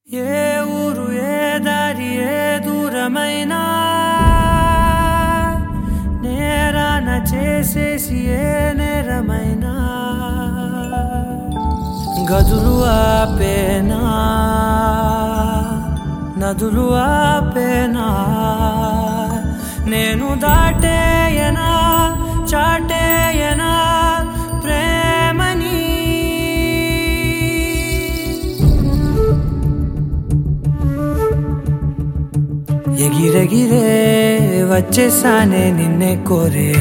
ఏ ఊరు ఏ దారి ఏ దూరమైనా నేరాన చేసేసి ఏ నేరమైనా గదులు ఆపేనా నదులు ఆపేనా నేను దాటేయనా చాటేయనా ప్రేమని ఎగిరెగిరే వచ్చేసానే నిన్నే కోరే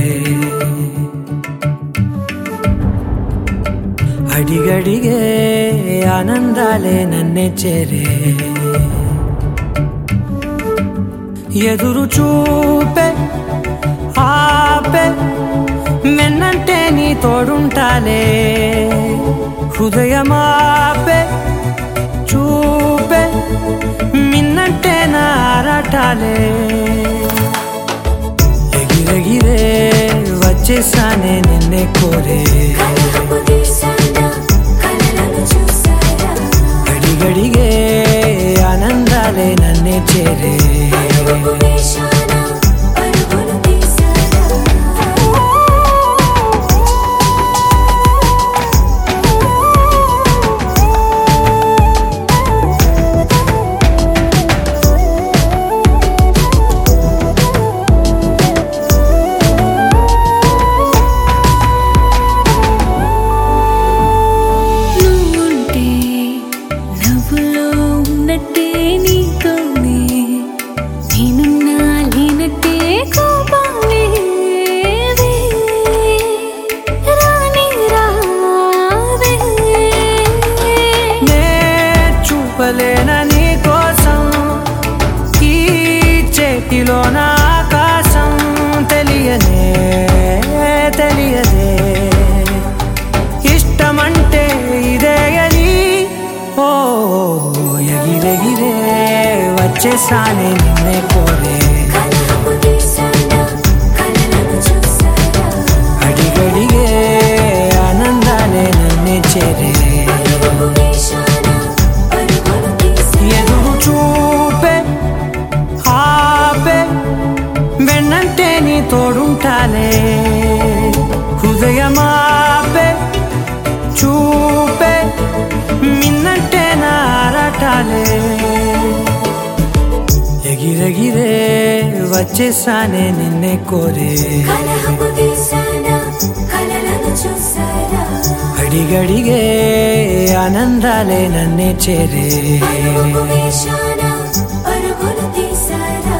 అడిగడిగే ఆనందాలే నన్నే చేరే ఎదురు చూపే ఆపే మెన్నంటే నీ తోడుంటాలే హృదయమాపే చూపే మిన్నంటే నారాటాలే ఎగిరెగిరే వచ్చేసానే నిన్నే కోరే కలహపు తీసానా కలలను చూసారా అడిగడిగే ఆనందాలే నన్నే చేరే పరుగుపు వేశానా పరుగులు తీసారా నువ్వుంటే నవ్వులో ఉన్నట్టే నీతోనే నేనున్నా లేనట్టే కోపాలే రాని రావే నే చూపలేన నీ కోసం ఈ చేతిలో నా ఆకాశం తెలియదే తెలియదే ఇష్టమంటే ఇదే అని ఓ ఎగిరెగిరే వచ్చేసానే నిన్నే కోరే కలహపు తీసానా కలలను చూసారా అడిగడిగే ఆనందాలే నన్నే చేరే పరుగుపు వేశానా పరుగులు తీసారా ఎదురు చూపే ఆపే వెన్నంటే నీ తోడుంటాలే హృదయమాపే చూపే మిన్నంటే నారాటాలే ఎగిరెగిరే వచ్చేసానే నిన్నే కోరే కలహపు తీసానా కలలను చూసారా అడిగడిగే ఆనందాలే నన్నే చేరే పరుగుపు వేశానా పరుగులు తీసారా